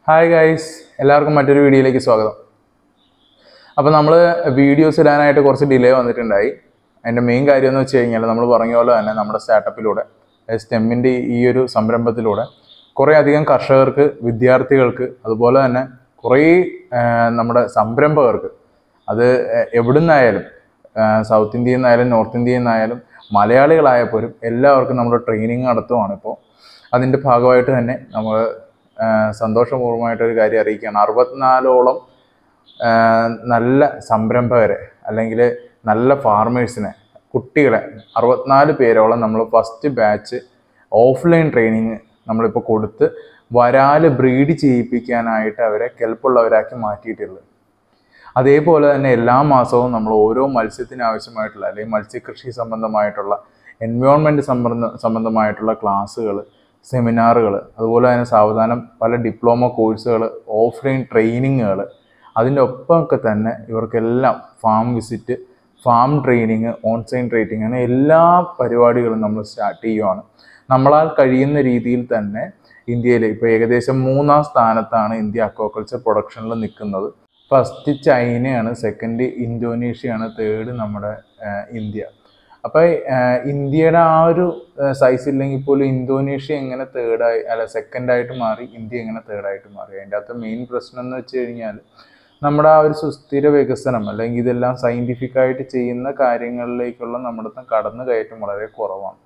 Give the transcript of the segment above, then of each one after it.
hi guys എല്ലാവർക്കും മറ്റൊരു വീഡിയോയിലേക്ക് സ്വാഗതം അപ്പോൾ നമ്മൾ വീഡിയോസ് ഇടാനായിട്ട് കുറച്ച് ഡിലേ വന്നിട്ടുണ്ടായി അതിൻ്റെ മെയിൻ കാര്യം എന്ന് വെച്ച് കഴിഞ്ഞാൽ നമ്മൾ പറഞ്ഞ പോലെ തന്നെ നമ്മുടെ സ്റ്റാർട്ടപ്പിലൂടെ സ്റ്റെമ്മിൻ്റെ ഈ ഒരു സംരംഭത്തിലൂടെ കുറേ അധികം കർഷകർക്ക് വിദ്യാർത്ഥികൾക്ക് അതുപോലെ തന്നെ കുറേ ആ, നമ്മുടെ സംരംഭകർക്ക് അത് എവിടുന്നായാലും സൗത്ത് ഇന്ത്യയിൽ നിന്നായാലും നോർത്ത് ഇന്ത്യയിൽ നിന്നായാലും മലയാളികളായ പോലും എല്ലാവർക്കും നമ്മൾ ട്രെയിനിങ് നടത്തുവാണ് ഇപ്പോൾ അതിൻ്റെ ഭാഗമായിട്ട് തന്നെ നമ്മൾ സന്തോഷപൂർവ്വമായിട്ടൊരു കാര്യം അറിയിക്കുകയാണ് അറുപത്തിനാലോളം ആ, നല്ല സംരംഭകരെ അല്ലെങ്കിൽ നല്ല ഫാർമേഴ്സിനെ കുട്ടികളെ അറുപത്തിനാല് പേരോളം നമ്മൾ ഫസ്റ്റ് ബാച്ച് ഓഫ്ലൈൻ ട്രെയിനിങ് നമ്മളിപ്പോൾ കൊടുത്ത് വരാല് ബ്രീഡ് ചെയ്യിപ്പിക്കാനായിട്ട് അവരെ കെൽപ്പുള്ളവരാക്കി മാറ്റിയിട്ടുള്ളത് അതേപോലെ തന്നെ എല്ലാ മാസവും നമ്മൾ ഓരോ മത്സ്യത്തിന് ആവശ്യമായിട്ടുള്ള അല്ലെങ്കിൽ മത്സ്യകൃഷി സംബന്ധമായിട്ടുള്ള എൻവയോൺമെൻറ്റ് സംബന്ധ സംബന്ധമായിട്ടുള്ള ക്ലാസ്സുകൾ സെമിനാറുകൾ അതുപോലെ തന്നെ സാവധാനം പല ഡിപ്ലോമ കോഴ്സുകൾ ഓഫ്ലൈൻ ട്രെയിനിങ്ങുകൾ അതിൻ്റെ ഒപ്പമൊക്കെ തന്നെ ഇവർക്കെല്ലാം farm visit farm training onsite training അങ്ങനെ എല്ലാ പരിപാടികളും നമ്മൾ സ്റ്റാർട്ട് ചെയ്യുവാണ് നമ്മളാൽ കഴിയുന്ന രീതിയിൽ തന്നെ ഇന്ത്യയിൽ ഇപ്പോൾ ഏകദേശം മൂന്നാം സ്ഥാനത്താണ് ഇന്ത്യ അക്വാകൾച്ചർ പ്രൊഡക്ഷനിൽ നിൽക്കുന്നത് ഫസ്റ്റ് ചൈനയാണ് സെക്കൻഡ് ഇന്തോനേഷ്യയാണ് തേർഡ് നമ്മുടെ ആ, ഇന്ത്യ അപ്പോൾ ഇന്ത്യയുടെ ആ ഒരു സൈസ് ഇല്ലെങ്കിൽ പോലും ഇന്തോനേഷ്യ എങ്ങനെ തേർഡായി അല്ല സെക്കൻഡായിട്ട് മാറി ഇന്ത്യ എങ്ങനെ തേർഡായിട്ട് മാറി അതിൻ്റെ അകത്ത് മെയിൻ പ്രശ്നം എന്ന് വെച്ച് കഴിഞ്ഞാൽ നമ്മുടെ ആ ഒരു സുസ്ഥിര വികസനം അല്ലെങ്കിൽ ഇതെല്ലാം സയൻറ്റിഫിക് ആയിട്ട് ചെയ്യുന്ന കാര്യങ്ങളിലേക്കുള്ള നമ്മുടെ കടന്നു കയറ്റം വളരെ കുറവാണ്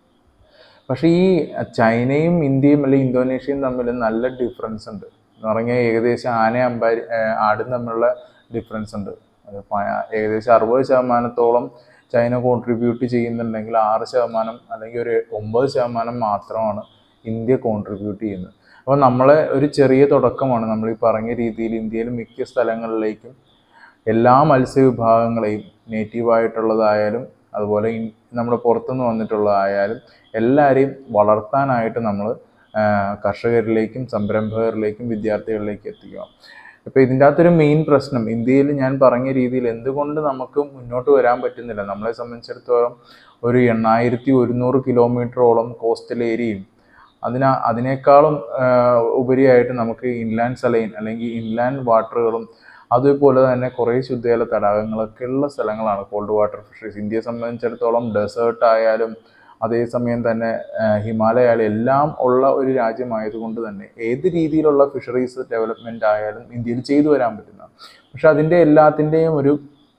പക്ഷേ ഈ ചൈനയും ഇന്ത്യയും അല്ലെങ്കിൽ ഇന്തോനേഷ്യയും തമ്മിൽ നല്ല ഡിഫറൻസ് ഉണ്ട് എന്ന് പറഞ്ഞാൽ ഏകദേശം ആന അമ്പാരി ഏഹ് ആടും തമ്മിലുള്ള ഡിഫറൻസ് ഉണ്ട് അത് പ- ഏകദേശം അറുപത് ശതമാനത്തോളം ചൈന കോൺട്രിബ്യൂട്ട് ചെയ്യുന്നുണ്ടെങ്കിൽ ആറ് ശതമാനം അല്ലെങ്കിൽ ഒരു ഒമ്പത് ശതമാനം മാത്രമാണ് ഇന്ത്യ കോൺട്രിബ്യൂട്ട് ചെയ്യുന്നത് അപ്പോൾ നമ്മളെ ഒരു ചെറിയ തുടക്കമാണ് നമ്മൾ ഈ പറഞ്ഞ രീതിയിൽ ഇന്ത്യയിൽ മിക്ക സ്ഥലങ്ങളിലേക്കും എല്ലാ മത്സ്യവിഭാഗങ്ങളെയും നേറ്റീവായിട്ടുള്ളതായാലും അതുപോലെ ഇൻ- നമ്മുടെ പുറത്തുനിന്ന് വന്നിട്ടുള്ളതായാലും എല്ലാവരെയും വളർത്താനായിട്ട് നമ്മൾ കർഷകരിലേക്കും സംരംഭകരിലേക്കും വിദ്യാർത്ഥികളിലേക്കും എത്തിക്കുക ഇപ്പോൾ ഇതിൻ്റെ അകത്തൊരു മെയിൻ പ്രശ്നം ഇന്ത്യയിൽ ഞാൻ പറഞ്ഞ രീതിയിൽ എന്തുകൊണ്ട് നമുക്ക് മുന്നോട്ട് വരാൻ പറ്റുന്നില്ല നമ്മളെ സംബന്ധിച്ചിടത്തോളം ഒരു എണ്ണായിരത്തി ഒരുന്നൂറ് കിലോമീറ്ററോളം കോസ്റ്റൽ ഏരിയയും അതിനാ അതിനേക്കാളും ആ, ഉപരിയായിട്ട് നമുക്ക് ഇൻലാൻഡ് സലൈൻ അല്ലെങ്കിൽ ഇൻലാൻഡ് വാട്ടറുകളും അതുപോലെ തന്നെ കുറേ ശുദ്ധജല തടാകങ്ങളൊക്കെ ഉള്ള സ്ഥലങ്ങളാണ് കോൾഡ് വാട്ടർ ഫിഷറീസ് ഇന്ത്യയെ സംബന്ധിച്ചിടത്തോളം ഡെസേർട്ട് ആയാലും അതേസമയം തന്നെ ആ, ഹിമാലയ ആയാലും എല്ലാം ഉള്ള ഒരു രാജ്യമായതുകൊണ്ട് തന്നെ ഏത് രീതിയിലുള്ള ഫിഷറീസ് ഡെവലപ്മെൻ്റ് ആയാലും ഇന്ത്യയിൽ ചെയ്തു വരാൻ പറ്റുന്ന പക്ഷെ അതിൻ്റെ എല്ലാത്തിൻ്റെയും ഒരു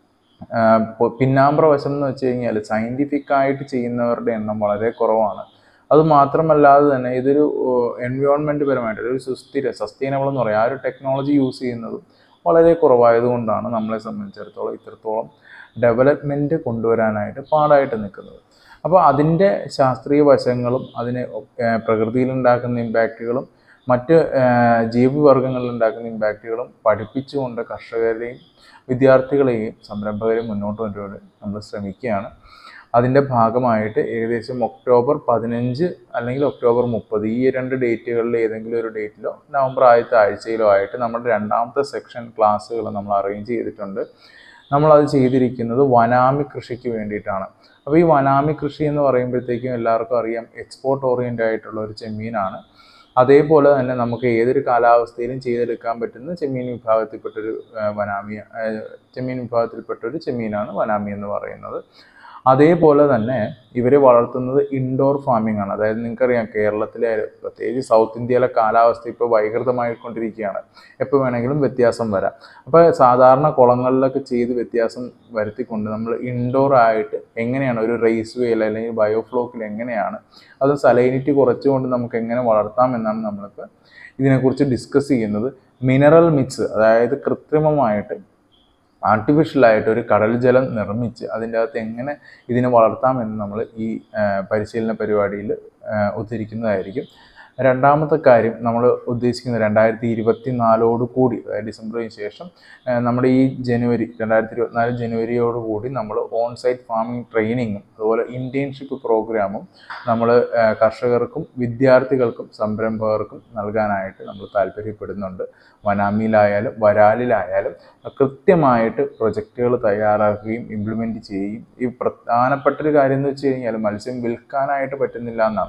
ആ, പൊ- പിന്നാമ്പുറ വശം എന്ന് വെച്ച് കഴിഞ്ഞാൽ സയൻറ്റിഫിക് ആയിട്ട് ചെയ്യുന്നവരുടെ എണ്ണം വളരെ കുറവാണ് അത് മാത്രമല്ലാതെ തന്നെ ഇതൊരു എൻവയോൺമെൻറ്റ് പരമായിട്ട് ഒരു സുസ്ഥിര സസ്റ്റൈനബിൾ എന്ന് പറയാം ആ ഒരു ടെക്നോളജി യൂസ് ചെയ്യുന്നത് വളരെ കുറവായതുകൊണ്ടാണ് നമ്മളെ സംബന്ധിച്ചിടത്തോളം ഇത്രത്തോളം ഡെവലപ്മെൻറ്റ് കൊണ്ടുവരാനായിട്ട് പാടായിട്ട് നിൽക്കുന്നത് അപ്പോൾ അതിൻ്റെ ശാസ്ത്രീയ വശങ്ങളും അതിന് ഏർ പ്രകൃതിയിലുണ്ടാക്കുന്ന ഇമ്പാക്റ്റുകളും മറ്റ് ഏർ ജീവിവർഗങ്ങളിൽ ഉണ്ടാക്കുന്ന ഇമ്പാക്റ്റുകളും പഠിപ്പിച്ചുകൊണ്ട് കർഷകരെയും വിദ്യാർത്ഥികളെയും സംരംഭകരെയും മുന്നോട്ട് കൊണ്ടുവരാൻ നമ്മൾ ശ്രമിക്കുകയാണ് അതിൻ്റെ ഭാഗമായിട്ട് ഏകദേശം ഒക്ടോബർ പതിനഞ്ച് അല്ലെങ്കിൽ ഒക്ടോബർ മുപ്പത് ഈ രണ്ട് ഡേറ്റുകളിൽ ഏതെങ്കിലും ഒരു ഡേറ്റിലോ നവംബർ ആദ്യത്തെ ആഴ്ചയിലോ ആയിട്ട് നമ്മുടെ രണ്ടാമത്തെ സെക്ഷൻ ക്ലാസ്സുകൾ നമ്മൾ അറേഞ്ച് ചെയ്തിട്ടുണ്ട് നമ്മളത് ചെയ്തിരിക്കുന്നത് വനാമി കൃഷിക്ക് വേണ്ടിയിട്ടാണ് അപ്പോൾ ഈ വനാമി കൃഷി എന്ന് പറയുമ്പോഴത്തേക്കും എല്ലാവർക്കും അറിയാം എക്സ്പോർട്ട് ഓറിയൻ്റ് ആയിട്ടുള്ള ഒരു ചെമ്മീനാണ് അതേപോലെ തന്നെ നമുക്ക് ഏതൊരു കാലാവസ്ഥയിലും ചെയ്തെടുക്കാൻ പറ്റുന്ന ചെമ്മീൻ വിഭാഗത്തിൽപ്പെട്ടൊരു ആ, വനാമി ആ, ചെമ്മീൻ വിഭാഗത്തിൽപ്പെട്ടൊരു ചെമ്മീനാണ് വനാമി എന്ന് പറയുന്നത് അതേപോലെ തന്നെ ഇവർ വളർത്തുന്നത് ഇൻഡോർ ഫാമിംഗ് ആണ് അതായത് നിങ്ങൾക്കറിയാം കേരളത്തിലെ പ്രത്യേകിച്ച് സൗത്ത് ഇന്ത്യയിലെ കാലാവസ്ഥ ഇപ്പോൾ വൈകൃതമായിക്കൊണ്ടിരിക്കുകയാണ് എപ്പോൾ വേണമെങ്കിലും വ്യത്യാസം വരാം അപ്പോൾ സാധാരണ കുളങ്ങളിലൊക്കെ ചെയ്ത് വ്യത്യാസം വരുത്തിക്കൊണ്ട് നമ്മൾ ഇൻഡോർ ആയിട്ട് എങ്ങനെയാണ് ഒരു റേസ് വേയിൽ അല്ലെങ്കിൽ ബയോഫ്ലോക്കിൽ എങ്ങനെയാണ് അത് സലൈനിറ്റി കുറച്ചുകൊണ്ട് നമുക്ക് എങ്ങനെ വളർത്താം എന്നാണ് നമ്മളിപ്പോൾ ഇതിനെക്കുറിച്ച് ഡിസ്കസ് ചെയ്യുന്നത് മിനറൽ മിക്സ് അതായത് കൃത്രിമമായിട്ട് ആർട്ടിഫിഷ്യലായിട്ട് ഒരു കടൽ ജലം നിർമ്മിച്ച് അതിൻ്റെ അകത്ത് എങ്ങനെ ഇതിനെ വളർത്താമെന്ന് നമ്മൾ ഈ ആ, പരിശീലന പരിപാടിയിൽ ആ, ഉദ്ധരിക്കുന്നതായിരിക്കും രണ്ടാമത്തെ കാര്യം നമ്മൾ ഉദ്ദേശിക്കുന്നത് രണ്ടായിരത്തി ഇരുപത്തി നാലോട് കൂടി അതായത് ഡിസംബറിന് ശേഷം ആ, നമ്മുടെ ഈ ജനുവരി രണ്ടായിരത്തി ഇരുപത്തിനാല് ജനുവരിയോട് കൂടി നമ്മൾ ഓൺ സൈറ്റ് ഫാമിംഗ് ട്രെയിനിങ്ങും അതുപോലെ ഇൻറ്റേൺഷിപ്പ് പ്രോഗ്രാമും നമ്മൾ കർഷകർക്കും വിദ്യാർത്ഥികൾക്കും സംരംഭകർക്കും നൽകാനായിട്ട് നമ്മൾ താല്പര്യപ്പെടുന്നുണ്ട് വനാമിയിലായാലും വരാലിലായാലും കൃത്യമായിട്ട് പ്രൊജക്റ്റുകൾ തയ്യാറാക്കുകയും ഇംപ്ലിമെൻറ്റ് ചെയ്യുകയും ഈ പ്രധാനപ്പെട്ട ഒരു കാര്യം എന്ന് വെച്ച് കഴിഞ്ഞാൽ മത്സ്യം വിൽക്കാനായിട്ട് പറ്റുന്നില്ല എന്നാണ്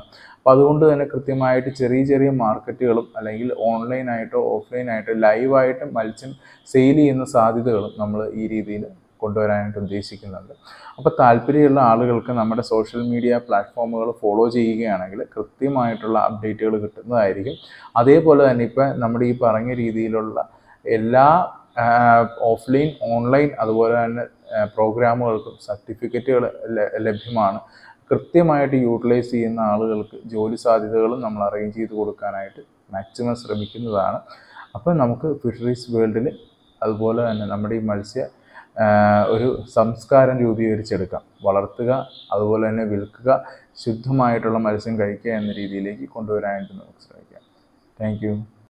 അപ്പോൾ അതുകൊണ്ട് തന്നെ കൃത്യമായിട്ട് ചെറിയ ചെറിയ മാർക്കറ്റുകളും അല്ലെങ്കിൽ ഓൺലൈനായിട്ടോ ഓഫ്ലൈനായിട്ടോ ലൈവായിട്ട് മത്സ്യം സെയിൽ ചെയ്യുന്ന സാധ്യതകളും നമ്മൾ ഈ രീതിയിൽ കൊണ്ടുവരാനായിട്ട് ഉദ്ദേശിക്കുന്നുണ്ട് അപ്പോൾ താല്പര്യമുള്ള ആളുകൾക്ക് നമ്മുടെ സോഷ്യൽ മീഡിയ പ്ലാറ്റ്ഫോമുകൾ ഫോളോ ചെയ്യുകയാണെങ്കിൽ കൃത്യമായിട്ടുള്ള അപ്ഡേറ്റുകൾ കിട്ടുന്നതായിരിക്കും അതേപോലെ തന്നെ ഇപ്പം നമ്മുടെ ഈ പറഞ്ഞ രീതിയിലുള്ള എല്ലാ ഓഫ്ലൈൻ ഓൺലൈൻ അതുപോലെ തന്നെ പ്രോഗ്രാമുകൾക്കും സർട്ടിഫിക്കറ്റുകൾ ലഭ്യമാണ് കൃത്യമായിട്ട് യൂട്ടിലൈസ് ചെയ്യുന്ന ആളുകൾക്ക് ജോലി സാധ്യതകളും നമ്മൾ അറേഞ്ച് ചെയ്ത് കൊടുക്കാനായിട്ട് മാക്സിമം ശ്രമിക്കുന്നതാണ് അപ്പോൾ നമുക്ക് ഫിഷറീസ് വേൾഡിൽ അതുപോലെ തന്നെ നമ്മുടെ ഈ മത്സ്യ ഒരു സംസ്കാരം രൂപീകരിച്ചെടുക്കാം വളർത്തുക അതുപോലെ തന്നെ വിൽക്കുക ശുദ്ധമായിട്ടുള്ള മത്സ്യം കഴിക്കുക എന്ന രീതിയിലേക്ക് കൊണ്ടുവരാനായിട്ട് നമുക്ക് ശ്രമിക്കാം താങ്ക്